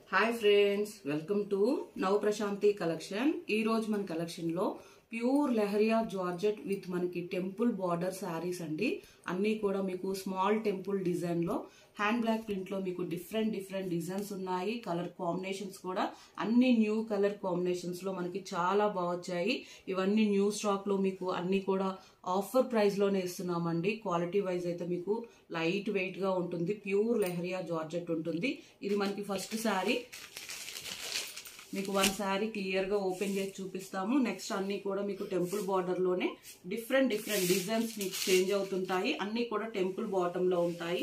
hi friends welcome to నవ Prashanti collection ఈ రోజు మన కలెక్షన్ లో ప్యూర్ లెహరియా జార్జెట్ విత్ మనకి టెంపుల్ బార్డర్ శారీస్ అండి అన్నీ కూడా మీకు స్మాల్ టెంపుల్ డిజైన్ లో హ్యాండ్ బ్లాక్ ప్రింట్ లో మీకు డిఫరెంట్ డిఫరెంట్ డిజైన్స్ ఉన్నాయి కలర్ కాంబినేషన్స్ కూడా అన్ని న్యూ కలర్ కాంబినేషన్స్ లో మనకి చాలా బాగా వచ్చాయి ఇవన్నీ న్యూ స్టాక్ లో మీకు అన్ని కూడా ఆఫర్ ప్రైస్ లోనే ఇస్తున్నామండి క్వాలిటీ వైజ్ అయితే మీకు లైట్ వెయిట్ గా ఉంటుంది ప్యూర్ లెహరియా జార్జెట్ ఉంటుంది ఇది మనకి ఫస్ట్ శారీ మీకు వన్ శారీ క్లియర్ గా ఓపెన్ చేసి చూపిస్తాము నెక్స్ట్ అన్ని కూడా మీకు టెంపుల్ బార్డర్ లోనే డిఫరెంట్ డిఫరెంట్ డిజైన్స్ మీకు చేంజ్ అవుతుంటాయి అన్ని కూడా టెంపుల్ బాటమ్ లో ఉంటాయి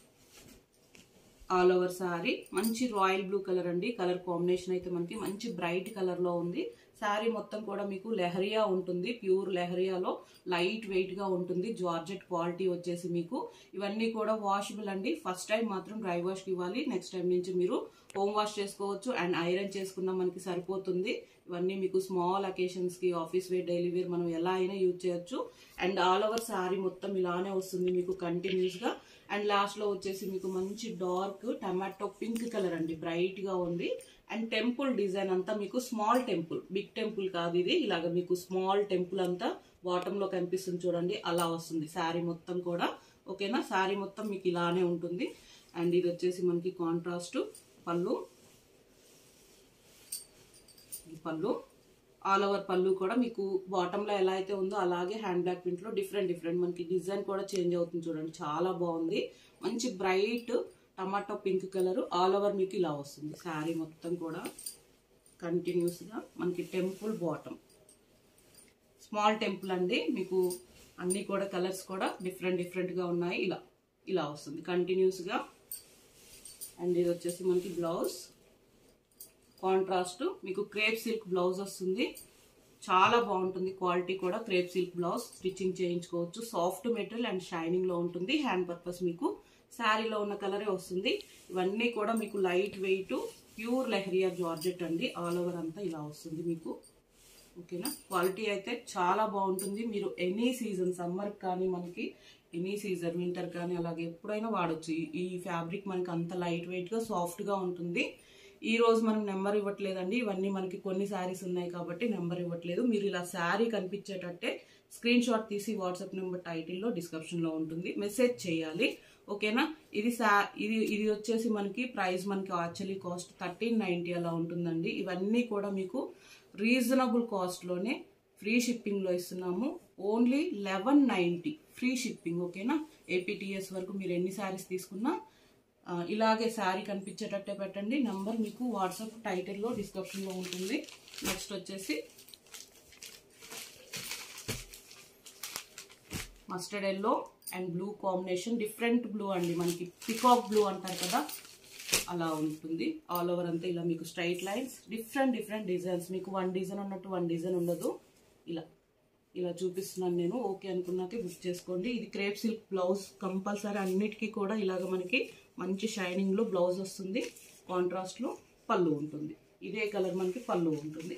ఆల్ ఓవర్ శారీ మంచి రాయల్ బ్లూ కలర్ అండి కలర్ కాంబినేషన్ అయితే మనకి మంచి బ్రైట్ కలర్ లో ఉంది శారీ మొత్తం కూడా మీకు లెహరియా ఉంటుంది ప్యూర్ లెహరియాలో లైట్ వెయిట్ గా ఉంటుంది జార్జెట్ క్వాలిటీ వచ్చేసి మీకు ఇవన్నీ కూడా వాషబుల్ అండి ఫస్ట్ టైం మాత్రం డ్రై వాష్ కి ఇవ్వాలి నెక్స్ట్ టైం నుంచి మీరు హోమ్ వాష్ చేసుకోవచ్చు అండ్ ఐరన్ చేసుకున్నా మనకి సరిపోతుంది ఇవన్నీ మీకు స్మాల్ అకేషన్స్ కి ఆఫీస్ వేర్ డైలీ వేర్ మనం ఎలా అయినా యూజ్ చేయొచ్చు అండ్ ఆల్ ఓవర్ శారీ మొత్తం ఇలానే వస్తుంది మీకు కంటిన్యూస్ గా అండ్ లాస్ట్ లో వచ్చేసి మీకు మంచి డార్క్ టమాటో పింక్ కలర్ అండి బ్రైట్ గా ఉంది అండ్ టెంపుల్ డిజైన్ అంతా మీకు స్మాల్ టెంపుల్ బిగ్ టెంపుల్ కాదు ఇది ఇలాగ మీకు స్మాల్ టెంపుల్ అంతా బాటమ్ లో కనిపిస్తుంది చూడండి అలా వస్తుంది శారీ మొత్తం కూడా ఓకేనా శారీ మొత్తం మీకు ఇలానే ఉంటుంది అండ్ ఇది వచ్చేసి మనకి కాంట్రాస్ట్ పళ్ళు ఈ పళ్ళు ఆల్ ఓవర్ పళ్ళు కూడా మీకు బాటమ్ లో ఎలా అయితే ఉందో అలాగే హ్యాండ్ బ్యాగ్ ప్రింట్ లో డిఫరెంట్ డిఫరెంట్ మనకి డిజైన్ కూడా చేంజ్ అవుతుంది చూడండి చాలా బాగుంది మంచి bright tomato pink colour all over మీకు ఇలా వస్తుంది శారీ మొత్తం కూడా కంటిన్యూస్ గా మనకి టెంపుల్ బాటమ్ స్మాల్ టెంపుల్ అండి మీకు అన్ని కూడా కలర్స్ కూడా డిఫరెంట్ డిఫరెంట్ గా ఉన్నాయి ఇలా ఇలా వస్తుంది కంటిన్యూస్ గా అండ్ ఇది వచ్చేసి మనకి బ్లౌజ్ కాంట్రాస్ట్ మీకు క్రేప్ సిల్క్ బ్లౌజ్ వస్తుంది చాలా బాగుంటుంది క్వాలిటీ కూడా క్రేప్ సిల్క్ బ్లౌజ్ స్టిచ్చింగ్ చేయించుకోవచ్చు సాఫ్ట్ మెటీరియల్ అండ్ షైనింగ్ లో ఉంటుంది హ్యాండ్ పర్పస్ మీకు శారీలో ఉన్న కలరే వస్తుంది ఇవన్నీ కూడా మీకు light weight pure leheriya georgette అండి ఆల్ ఓవర్ అంతా ఇలా వస్తుంది మీకు ఓకేనా క్వాలిటీ అయితే చాలా బాగుంటుంది మీరు ఎనీ సీజన్ సమ్మర్ కానీ మనకి ఎనీ సీజన్ వింటర్ కానీ అలాగే ఎప్పుడైనా వాడచ్చు ఈ ఫ్యాబ్రిక్ మనకి అంత లైట్ వెయిట్ గా సాఫ్ట్ గా ఉంటుంది ఈ రోజు మనం నెంబర్ ఇవ్వట్లేదండి ఇవన్నీ మనకి కొన్ని శారీస్ ఉన్నాయి కాబట్టి నెంబర్ ఇవ్వట్లేదు మీరు ఇలా శారీ కనిపించేటట్టే స్క్రీన్ షాట్ తీసి వాట్సాప్ నెంబర్ టైటిల్లో డిస్క్రిప్షన్లో ఉంటుంది మెసేజ్ చేయాలి ఓకేనా ఇది సా ఇది ఇది వచ్చేసి మనకి ప్రైస్ మనకి యాక్చువల్లీ కాస్ట్ థర్టీన్ నైంటీ అలా ఉంటుందండి ఇవన్నీ కూడా మీకు రీజనబుల్ కాస్ట్లోనే ఫ్రీ షిప్పింగ్లో ఇస్తున్నాము only eleven ninety free shipping ఓకేనా ఏపీటీఎస్ వరకు మీరు ఎన్ని శారీస్ తీసుకున్నా ఇలాగే శారీ కనిపించేటట్టే పెట్టండి నంబర్ మీకు వాట్సాప్ టైటిల్లో డిస్క్రిప్షన్లో ఉంటుంది నెక్స్ట్ వచ్చేసి mustard yellow and blue combination different blue అండి మనకి పికాక్ బ్లూ అంటారు కదా అలా ఉంటుంది ఆల్ ఓవర్ అంతా ఇలా మీకు straight lines different different designs మీకు వన్ డిజైన్ ఉన్నట్టు వన్ డిజైన్ ఉండదు ఇలా ఇలా చూపిస్తున్నాను నేను ఓకే అనుకున్నాకే బుక్ చేసుకోండి ఇది క్రేప్ సిల్క్ బ్లౌజ్ కంపల్సరీ అన్నిటికీ కూడా ఇలాగ మనకి మంచి షైనింగ్లో బ్లౌజ్ వస్తుంది కాంట్రాస్ట్లో పళ్ళు ఉంటుంది ఇదే కలర్ మనకి పళ్ళు ఉంటుంది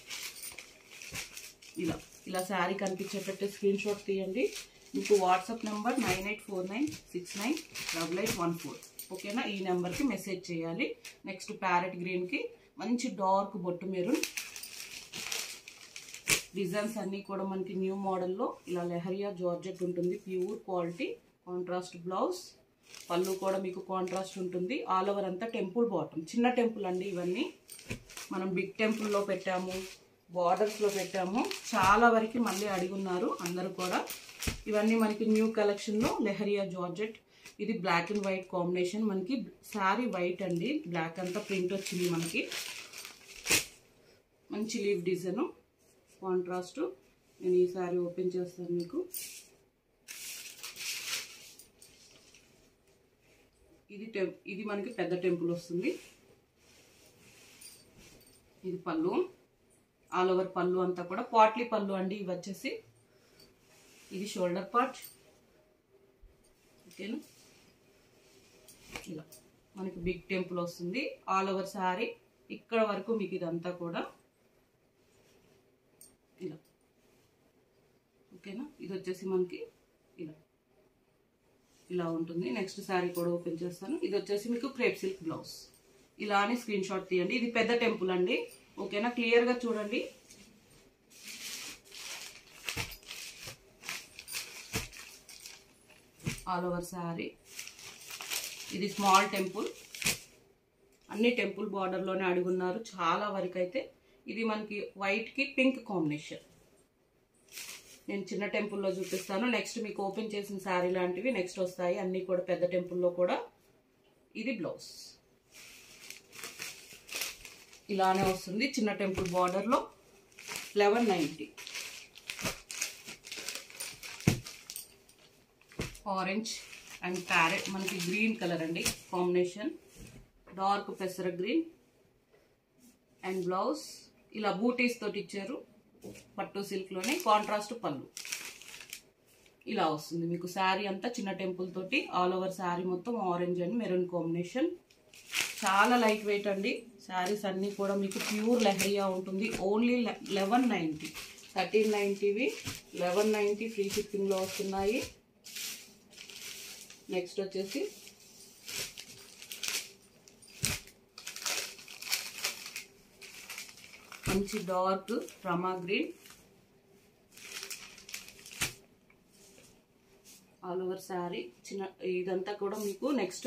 ఇలా ఇలా శారీ కనిపించేటట్టు స్క్రీన్ షాట్ తీయండి మీకు WhatsApp number nine eight four nine six nine double eight one four ఓకేనా ఈ నెంబర్కి మెసేజ్ చేయాలి నెక్స్ట్ ప్యారెట్ గ్రీన్కి మంచి డార్క్ బొట్టు మెరూన్ డిజైన్స్ అన్నీ కూడా మనకి న్యూ మోడల్లో ఇలా లెహరియా జార్జెట్ ఉంటుంది ప్యూర్ క్వాలిటీ కాంట్రాస్ట్ బ్లౌజ్ పళ్ళు కూడా మీకు కాంట్రాస్ట్ ఉంటుంది ఆల్ ఓవర్ అంతా టెంపుల్ బాటమ్ చిన్న టెంపుల్ అండి ఇవన్నీ మనం బిగ్ టెంపుల్లో పెట్టాము బార్డర్స్లో పెట్టాము చాలా వరకు మళ్ళీ అడిగున్నారు అందరూ కూడా ఇవన్నీ మనకి న్యూ కలెక్షన్లో లెహరియా జార్జెట్ ఇది బ్లాక్ అండ్ వైట్ కాంబినేషన్ మనకి శారీ వైట్ అండి బ్లాక్ అంతా ప్రింట్ వచ్చింది మనకి మంచి లీవ్ డిజైన్ కాంట్రాస్ట్ నేను ఈ శారీ ఓపెన్ చేస్తాను మీకు ఇది టెం ఇది మనకి పెద్ద టెంపుల్ వస్తుంది ఇది పళ్ళు ఆల్ ఓవర్ పళ్ళు అంతా కూడా పాట్లీ పళ్ళు అండి ఇవి వచ్చేసి ఇది షోల్డర్ పార్ట్ ఓకేనా ఇలా మనకి బిగ్ టెంపుల్ వస్తుంది ఆల్ ఓవర్ శారీ ఇక్కడ వరకు మీకు ఇదంతా కూడా ఇలా ఓకేనా ఇది వచ్చేసి మనకి ఇలా ఇలా ఉంటుంది నెక్స్ట్ శారీ కూడా ఓపెన్ చేస్తాను ఇది వచ్చేసి మీకు క్రేప్ సిల్క్ బ్లౌజ్ ఇలా అని స్క్రీన్ షాట్ తీయండి ఇది పెద్ద టెంపుల్ అండి ఓకేనా క్లియర్గా చూడండి ఆల్ ఓవర్ శారీ ఇది స్మాల్ టెంపుల్ అన్ని టెంపుల్ బార్డర్లోనే అడుగున్నారు చాలా వరకు అయితే ఇది మనకి వైట్కి పింక్ కాంబినేషన్ నేను చిన్న టెంపుల్లో చూపిస్తాను నెక్స్ట్ మీకు ఓపెన్ చేసిన శారీ లాంటివి నెక్స్ట్ వస్తాయి అన్నీ కూడా పెద్ద టెంపుల్లో కూడా ఇది బ్లౌజ్ ఇలానే వస్తుంది చిన్న టెంపుల్ బార్డర్లో eleven ninety orange and parrot మనకి గ్రీన్ కలర్ అండి కాంబినేషన్ డార్క్ పెసర గ్రీన్ అండ్ బ్లౌజ్ ఇలా బూటీస్ తోటి ఇచ్చారు పట్టు సిల్క్లోనే కాంట్రాస్ట్ పళ్ళు ఇలా వస్తుంది మీకు శారీ అంతా చిన్న టెంపుల్ తోటి ఆల్ ఓవర్ శారీ మొత్తం ఆరెంజ్ అండ్ మెరూన్ కాంబినేషన్ చాలా లైట్ వెయిట్ అండి శారీస్ అన్నీ కూడా మీకు ప్యూర్ లెహరియా ఉంటుంది ఓన్లీ లెవెన్ నైంటీ థర్టీన్ నైంటీవి లెవెన్ నైంటీ ఫ్రీ షిప్పింగ్లో వస్తున్నాయి నెక్స్ట్ వచ్చేసి మంచి డార్క్ రమా గ్రీన్ ఆల్ ఓవర్ శారీ చిన్న ఇదంతా కూడా మీకు నెక్స్ట్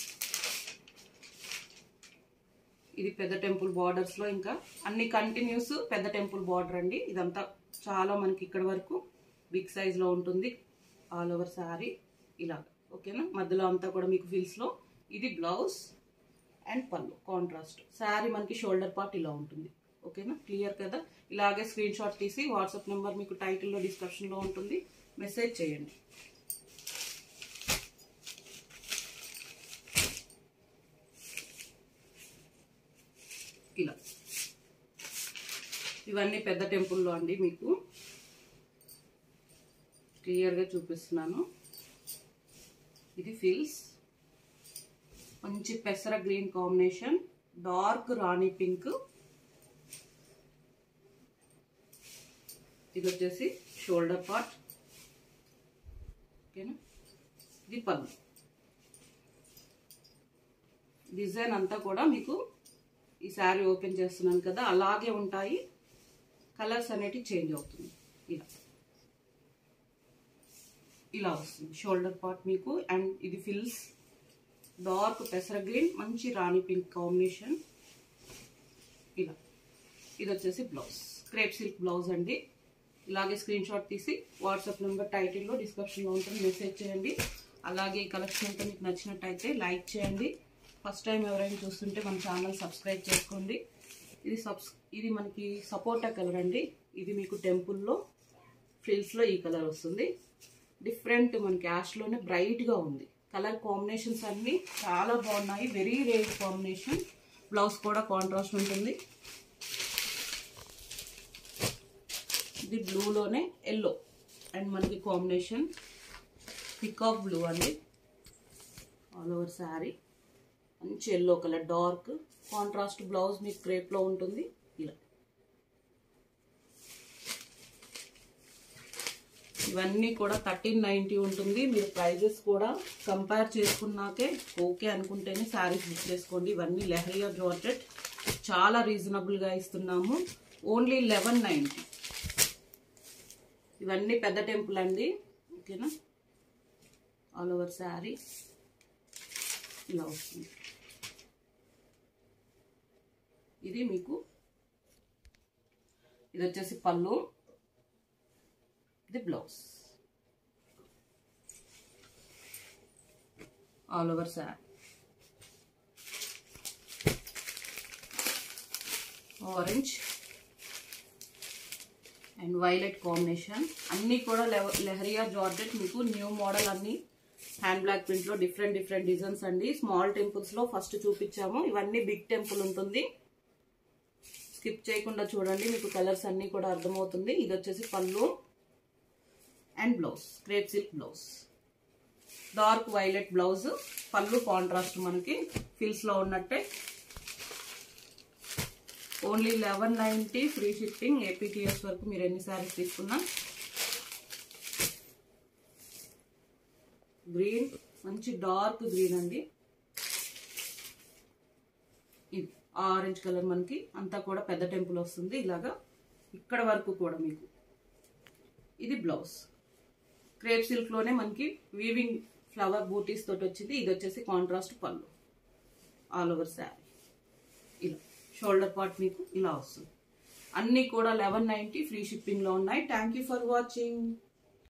ఇది పెద్ద టెంపుల్ బార్డర్స్లో ఇంకా అన్ని కంటిన్యూస్ పెద్ద టెంపుల్ బార్డర్ అండి ఇదంతా చాలా మనకి ఇక్కడ వరకు బిగ్ సైజ్లో ఉంటుంది ఆల్ ఓవర్ శారీ ఇలా ఓకేనా మధ్యలో అంతా కూడా మీకు ఫిల్స్లో ఇది బ్లౌజ్ అండ్ పళ్ళు కాంట్రాస్ట్ శారీ మనకి షోల్డర్ పార్ట్ ఇలా ఉంటుంది ఓకేనా క్లియర్ కదా ఇలాగే స్క్రీన్ షాట్ తీసి వాట్సాప్ నెంబర్ మీకు టైటిల్లో డిస్క్రిప్షన్లో ఉంటుంది మెసేజ్ చేయండి ఇలా ఇవన్నీ పెద్ద టెంపుల్లో అండి మీకు క్లియర్గా చూపిస్తున్నాను ఇది ఫిల్స్ మంచి పెసర గ్రీన్ కాంబినేషన్ డార్క్ రాణి పింక్ ఇది వచ్చేసి షోల్డర్ పార్ట్ ఓకేనా ఇది పళ్ళు డిజైన్ అంతా కూడా మీకు ఈ శారీ ఓపెన్ చేస్తున్నాను కదా అలాగే ఉంటాయి కలర్స్ అనేటివి చేంజ్ అవుతుంది ఇలా ఇలా వస్తుంది షోల్డర్ పార్ట్ మీకు అండ్ ఇది ఫిల్స్ డార్క్ పెసర గ్రీన్ మంచి రాణి పింక్ కాంబినేషన్ ఇలా ఇది వచ్చేసి బ్లౌజ్ క్రేప్ సిల్క్ బ్లౌజ్ అండి ఇలాగే స్క్రీన్ షాట్ తీసి వాట్సాప్ నెంబర్ టైటిల్లో డిస్క్రిప్షన్లో ఉంటుంది మెసేజ్ చేయండి అలాగే ఈ కలెక్షన్ అంతా మీకు నచ్చినట్టయితే లైక్ చేయండి ఫస్ట్ టైం ఎవరైనా చూస్తుంటే మన ఛానల్ సబ్స్క్రైబ్ చేసుకోండి ఇది సబ్స్ ఇది మనకి సపోటా కలర్ అండి ఇది మీకు టెంపుల్లో ఫ్రిల్స్లో ఈ కలర్ వస్తుంది డిఫరెంట్ మనకి యాష్లోనే బ్రైట్గా ఉంది కలర్ కాంబినేషన్స్ అన్నీ చాలా బాగున్నాయి వెరీ రేర్ కాంబినేషన్ బ్లౌజ్ కూడా కాంట్రాస్ట్ ఉంటుంది ఇది బ్లూలోనే ఎల్లో అండ్ మనకి కాంబినేషన్ పికాక్ బ్లూ అండి ఆల్ ఓవర్ శారీ మంచి yellow colour dark contrast blouse మీకు క్రేప్లో ఉంటుంది ఇలా ఇవన్నీ కూడా థర్టీన్ నైంటీ ఉంటుంది మీరు ప్రైజెస్ కూడా కంపేర్ చేసుకున్నాకే ఓకే అనుకుంటేనే శారీస్ బుక్ చేసుకోండి ఇవన్నీ లెహరియా జార్జెట్ చాలా రీజనబుల్గా ఇస్తున్నాము ఓన్లీ లెవెన్ నైంటీ ఇవన్నీ పెద్ద టెంపుల్ అండి ఓకేనా ఆల్ ఓవర్ శారీ ఇలా వస్తుంది ఇది మీకు ఇది వచ్చేసి పళ్ళు ఇది blouse all over sari orange and violet combination అన్నీ కూడా లెహరియా జార్జెట్ మీకు న్యూ మోడల్ అన్ని హ్యాండ్ బ్లాక్ ప్రింట్లో డిఫరెంట్ డిఫరెంట్ డిజైన్స్ అండి స్మాల్ టెంపుల్స్లో ఫస్ట్ చూపించాము ఇవన్నీ బిగ్ టెంపుల్ ఉంటుంది స్కిప్ చేయకుండా చూడండి మీకు కలర్స్ అన్నీ కూడా అర్థమవుతుంది ఇది వచ్చేసి పళ్ళు అండ్ blouse crepe silk blouse dark violet blouse పళ్ళు కాంట్రాస్ట్ మనకి ఫిల్స్లో ఉన్నట్టే only eleven ninety free shipping APTS వరకు మీరు ఎన్ని శారీస్ తీసుకున్నా గ్రీన్ మంచి డార్క్ గ్రీన్ అండి ఇది ఆరెంజ్ కలర్ మనకి అంతా కూడా పెద్ద టెంపుల్ వస్తుంది ఇలాగా ఇక్కడ వరకు కూడా మీకు ఇది బ్లౌజ్ క్రేప్ సిల్క్ లోనే మనకి వీవింగ్ ఫ్లవర్ బూటీస్ తోటి వచ్చింది ఇది వచ్చేసి కాంట్రాస్ట్ పళ్ళు ఆల్ ఓవర్ శారీ ఇలా షోల్డర్ పార్ట్ మీకు ఇలా వస్తుంది అన్నీ కూడా లెవెన్ నైంటీ ఫ్రీ షిప్పింగ్లో ఉన్నాయి థ్యాంక్ యూ ఫర్ వాచింగ్